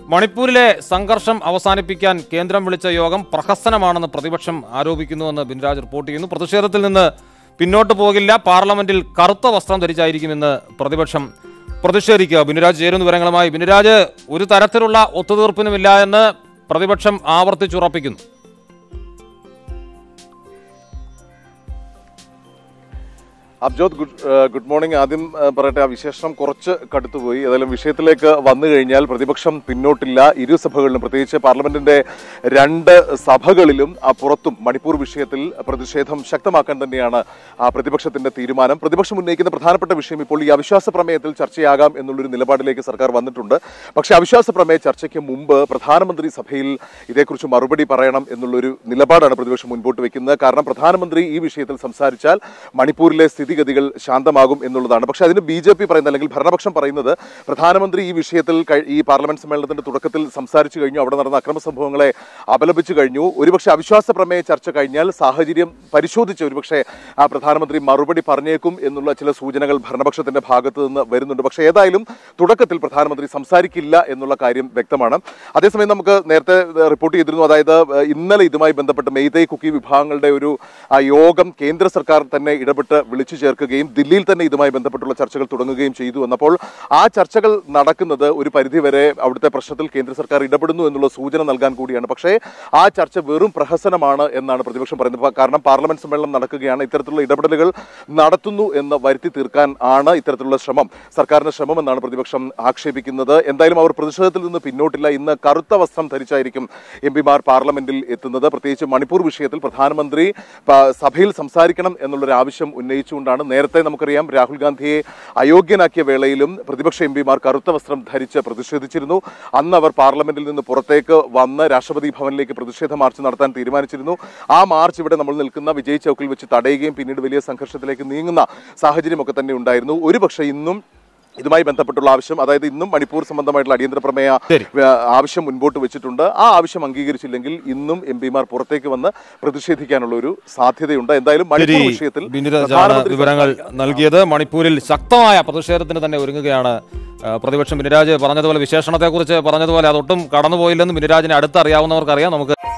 മണിപ്പൂരിലെ സംഘർഷം അവസാനിപ്പിക്കാൻ കേന്ദ്രം വിളിച്ച യോഗം പ്രഹസനമാണെന്ന് പ്രതിപക്ഷം ആരോപിക്കുന്നുവെന്ന് ബിൻരാജ് റിപ്പോർട്ട് ചെയ്യുന്നു പ്രതിഷേധത്തിൽ നിന്ന് പിന്നോട്ട് പോകില്ല പാർലമെന്റിൽ കറുത്ത വസ്ത്രം ധരിച്ചായിരിക്കുമെന്ന് പ്രതിപക്ഷം പ്രതിഷേധിക്കുക ബിനുരാജ് ചേരുന്ന വിവരങ്ങളുമായി ബിനുരാജ് ഒരു തരത്തിലുള്ള ഒത്തുതീർപ്പിനുമില്ല എന്ന് പ്രതിപക്ഷം ആവർത്തിച്ചുറപ്പിക്കുന്നു Abjot good uh good morning ആദ്യം ഏഹ് പറയട്ടെ ആ വിശേഷം കുറച്ച് കടുത്തുപോയി ഏതായാലും വിഷയത്തിലേക്ക് വന്നു കഴിഞ്ഞാൽ പ്രതിപക്ഷം പിന്നോട്ടില്ല ഇരു സഭകളിലും പ്രത്യേകിച്ച് പാർലമെന്റിന്റെ രണ്ട് സഭകളിലും ആ പുറത്തും മണിപ്പൂർ വിഷയത്തിൽ പ്രതിഷേധം ശക്തമാക്കാൻ തന്നെയാണ് ആ പ്രതിപക്ഷത്തിന്റെ തീരുമാനം പ്രതിപക്ഷം ഉന്നയിക്കുന്ന പ്രധാനപ്പെട്ട വിഷയം ഇപ്പോൾ ഈ അവിശ്വാസ പ്രമേയത്തിൽ ചർച്ചയാകാം എന്നുള്ളൊരു നിലപാടിലേക്ക് സർക്കാർ വന്നിട്ടുണ്ട് പക്ഷേ അവിശ്വാസ പ്രമേയ ചർച്ചയ്ക്ക് മുമ്പ് പ്രധാനമന്ത്രി സഭയിൽ ഇതേക്കുറിച്ച് മറുപടി പറയണം എന്നുള്ളൊരു നിലപാടാണ് പ്രതിപക്ഷം മുൻപോട്ട് വെക്കുന്നത് കാരണം പ്രധാനമന്ത്രി ഈ വിഷയത്തിൽ സംസാരിച്ചാൽ മണിപ്പൂരിലെ സ്ഥിതിഗതികൾ ശാന്തമാകും എന്നുള്ളതാണ് പക്ഷേ അതിന് ബി ജെ പി പറയുന്നത് അല്ലെങ്കിൽ ഭരണപക്ഷം പറയുന്നത് പ്രധാനമന്ത്രി ഈ വിഷയത്തിൽ കഴി- ഈ പാർലമെന്റ് സമ്മേളനത്തിന്റെ തുടക്കത്തിൽ സംസാരിച്ചു കഴിഞ്ഞു അവിടെ നടന്ന അക്രമ സംഭവങ്ങളെ അപലപിച്ചു കഴിഞ്ഞു ഒരുപക്ഷെ അവിശ്വാസ പ്രമേയ ചർച്ച കഴിഞ്ഞാൽ സാഹചര്യം പരിശോധിച്ച് ഒരുപക്ഷെ ആ പ്രധാനമന്ത്രി മറുപടി പറഞ്ഞേക്കും എന്നുള്ള ചില സൂചനകൾ ഭരണപക്ഷത്തിന്റെ ഭാഗത്ത് നിന്ന് വരുന്നുണ്ട് പക്ഷേ ഏതായാലും തുടക്കത്തിൽ പ്രധാനമന്ത്രി സംസാരിക്കില്ല എന്നുള്ള കാര്യം വ്യക്തമാണ് അതേസമയം നമുക്ക് നേരത്തെ ഏഹ്, റിപ്പോർട്ട് ചെയ്തിരുന്നു അതായത് ഏഹ്, ഇന്നലെ ഇതുമായി ബന്ധപ്പെട്ട് മെയ്തൈ കുക്കി വിഭാഗങ്ങളുടെ ഒരു ആ, യോഗം കേന്ദ്ര സർക്കാർ തന്നെ ഇടപെട്ട് വിളിച്ചു ചേർക്കുകയും ദില്ലിയിൽ തന്നെ ഇതുമായി ബന്ധപ്പെട്ടുള്ള ചർച്ചകൾ തുടങ്ങുകയും ചെയ്തു എന്നപ്പോൾ ആ ചർച്ചകൾ നടക്കുന്നത് ഒരു പരിധിവരെ അവിടുത്തെ പ്രശ്നത്തിൽ കേന്ദ്ര സർക്കാർ ഇടപെടുന്നു എന്നുള്ള സൂചന നൽകാൻ കൂടിയാണ് പക്ഷേ ആ ചർച്ച വെറും പ്രഹസനമാണ് എന്നാണ് പ്രതിപക്ഷം പറയുന്നത് പ- കാരണം പാർലമെന്റ് സമ്മേളനം നടക്കുകയാണ് ഇത്തരത്തിലുള്ള ഇടപെടലുകൾ നടത്തുന്നു എന്ന് വരുത്തി തീർക്കാൻ ആണ് ഇത്തരത്തിലുള്ള ശ്രമം സർക്കാരിന്റെ ശ്രമം എന്നാണ് പ്രതിപക്ഷം ആക്ഷേപിക്കുന്നത് എന്തായാലും അവർ പ്രതിഷേധത്തിൽ നിന്ന് പിന്നോട്ടില്ല ഇന്ന് കറുത്ത വസ്ത്രം ധരിച്ചായിരിക്കും എം പിമാർ പാർലമെന്റിൽ എത്തുന്നത് പ്രത്യേകിച്ച് മണിപ്പൂർ വിഷയത്തിൽ പ്രധാനമന്ത്രി പ- സഭയിൽ സംസാരിക്കണം എന്നുള്ളൊരു ആവശ്യം ഉന്നയിച്ചുകൊണ്ടാണ് നേരത്തെ നമുക്കറിയാം രാഹുൽ ഗാന്ധിയെ അയോഗ്യനാക്കിയ വേളയിലും പ്രതിപക്ഷ എം പിമാർ കറുത്ത വസ്ത്രം ധരിച്ച് പ്രതിഷേധിച്ചിരുന്നു അന്ന് അവർ പാർലമെന്റിൽ നിന്ന് പുറത്തേക്ക് വന്ന് രാഷ്ട്രപതി ഭവനിലേക്ക് പ്രതിഷേധ മാർച്ച് നടത്താൻ തീരുമാനിച്ചിരുന്നു ആ മാർച്ച് ഇവിടെ നമ്മൾ നിൽക്കുന്ന വിജയ് ചൗക്കിൽ വെച്ച് തടയുകയും പിന്നീട് വലിയ സംഘർഷത്തിലേക്ക് നീങ്ങുന്ന സാഹചര്യമൊക്കെ തന്നെ ഉണ്ടായിരുന്നു ഒരുപക്ഷെ ഇന്നും ഇതുമായി ബന്ധപ്പെട്ടുള്ള ആവശ്യം അതായത് ഇന്നും മണിപ്പൂർ സംബന്ധമായിട്ടുള്ള അടിയന്തര പ്രമേയ ശരി. ആ, ആവശ്യം മുൻപോട്ട് വെച്ചിട്ടുണ്ട് ആ ആവശ്യം അംഗീകരിച്ചില്ലെങ്കിൽ ഇന്നും എം പിമാർ പുറത്തേക്ക് വന്ന് പ്രതിഷേധിക്കാനുള്ള ഒരു സാധ്യതയുണ്ട് എന്തായാലും ശരി മണിപ്പൂർ വിഷയത്തിൽ ബിനുരാജാണ് പ്രധാനമന്ത്രി വിവരങ്ങൾ നൽകിയത് മണിപ്പൂരിൽ ശക്തമായ പ്രതിഷേധത്തിന് തന്നെ ഒരുങ്ങുകയാണ് ആ, പ്രതിപക്ഷം ബിനുരാജ് പറഞ്ഞതുപോലെ വിശേഷണത്തെക്കുറിച്ച് പറഞ്ഞതുപോലെ അതൊട്ടും കടന്നുപോയില്ലെന്ന് ബിനുരാജിനെ അടുത്തറിയാവുന്നവർക്കറിയാം നമുക്ക്